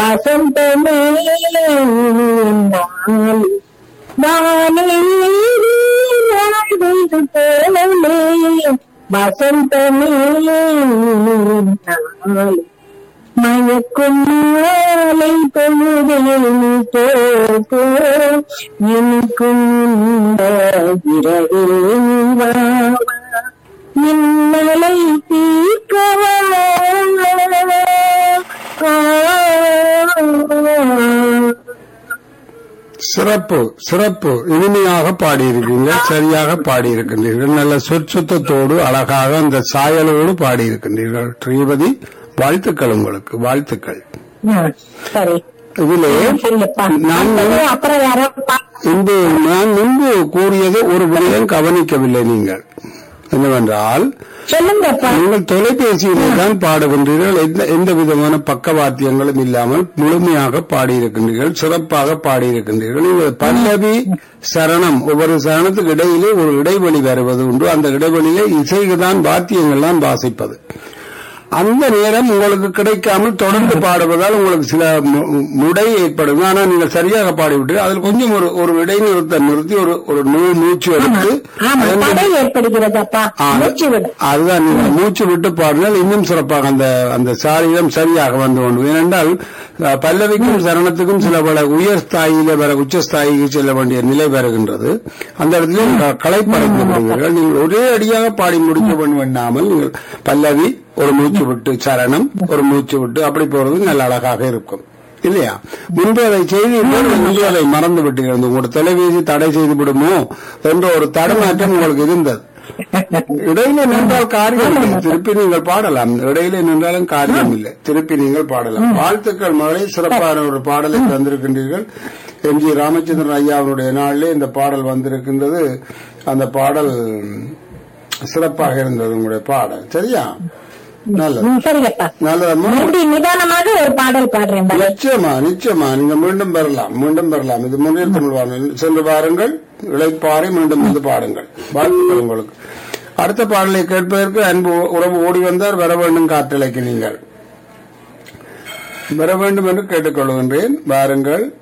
வசந்தமே நாள் வானேறி வாழ்வது போலவே வசந்தமே நாள் மயக்கும் மாலை பொழுதில் போகோ எனக்கும் இந்த இரவே வா, வா. மின்னலை தீர்க்கவா சிறப்பு சிறப்பு இனிமையாக பாடியிருக்கீங்க சரியாக பாடியிருக்கின்றீர்கள் நல்ல சொற்சுத்தத்தோடு அழகாக அந்த சாயலோடு பாடியிருக்கின்றீர்கள் ஸ்ரீபதி வாழ்த்துக்கள் உங்களுக்கு வாழ்த்துக்கள் ம், சரி இதிலே சரியப்பா நான் அடுத்தது அப்புறம் யாரோ பா- இன்று நான் முன்பு கூறியது ஒரு விடயம் கவனிக்கவில்லை நீங்கள் என்னவென்றால் சொல்லுங்கப்பா நீங்கள் தொலைபேசியிலே தான் பாடுகின்றீர்கள் எந்த எந்த விதமான பக்கவாத்தியங்களும் இல்லாமல் முழுமையாக பாடியிருக்கின்றீர்கள் சிறப்பாக பாடியிருக்கின்றீர்கள் நீங்கள் பல்லவி சரணம் ஒவ்வொரு சரணத்துக்கு இடையிலே ஒரு இடைவெளி வருவது உண்டு அந்த இடைவெளியிலே இசைக்கு தான் வாத்தியங்கள் தான் வாசிப்பது அந்த நேரம் உங்களுக்கு கிடைக்காமல் தொடர்ந்து பாடுவதால் உங்களுக்கு சில மு- முடை ஏற்படும் ஆனால் நீங்கள் சரியாக பாடிவிட்டு அதில் கொஞ்சம் ஒரு ஒரு இடைநிறுத்த நிறுத்தி ஒரு ஒரு நூ- மூச்சு எடுத்து ஆமா அதன் தடை ஏற்படுகிறது அப்பா ஆ, மூச்சு விடு அதுதான் நீங்க மூச்சு விட்டு பாடினால் இன்னும் சிறப்பாக அந்த அந்த சாரீரம் சரியாக வந்து கொண்டு ஏனென்றால் அஹ், பல்லவிக்கும் சரணத்துக்கும் சில பல உயர் ஸ்தாயில வர உச்ச ஸ்தாயிக்கு செல்ல வேண்டிய நிலை வருகின்றது அந்த இடத்துல க- களைப்படைந்து விடுவீர்கள் நீங்கள் ஒரே அடியாக பாடி முடிக்க வேண்டும் எண்ணாமல் நீங்கள் பல்லவி ஒரு மூச்சு விட்டு சரணம் ஒரு மூச்சு விட்டு அப்படி போறது நல்ல அழகாக இருக்கும் இல்லையா முன்பு அதை செய்தீர்கள் முன்பு அதை மறந்து விட்டீர்கள் உங்களோட தொலைபேசி தடை செய்து விடுமோ என்ற ஒரு தடுமாற்றம் உங்களுக்கு இருந்தது இடையில நின்றால் காரியம் இல்லை திருப்பி நீங்கள் பாடலாம் இடையில நின்றாலும் காரியம் இல்லை திருப்பி நீங்கள் பாடலாம் வாழ்த்துக்கள் மகளை சிறப்பான ஒரு பாடலை தந்திருக்கின்றீர்கள் எம் ஜி ராமச்சந்திரன் ஐயாவுடைய நாளிலே இந்த பாடல் வந்திருக்கின்றது அந்த பாடல் சிறப்பாக இருந்தது உங்களுடைய பாடல் சரியா நல்லது ம், சரிங்கப்பா நல்லது மறுபடியும் நிதானமாக ஒரு பாடல் பாடுறேன் பாரு. நிச்சயமா நிச்சயமா நீங்க மீண்டும் பெறலாம் மீண்டும் பெறலாம் இது முன்னில் தமிழ் வானொலி சென்று பாருங்கள் இழைப்பாறை மீண்டும் வந்து பாடுங்கள் வாழ்த்துக்கள் உங்களுக்கு அடுத்த பாடலை கேட்பதற்கு அன்பு உறவு ஓடி வந்தார் வர வேண்டும் காற்றலைக்கு நீங்கள் வர வேண்டும் என்று கேட்டுக்கொள்கின்றேன் வாருங்கள்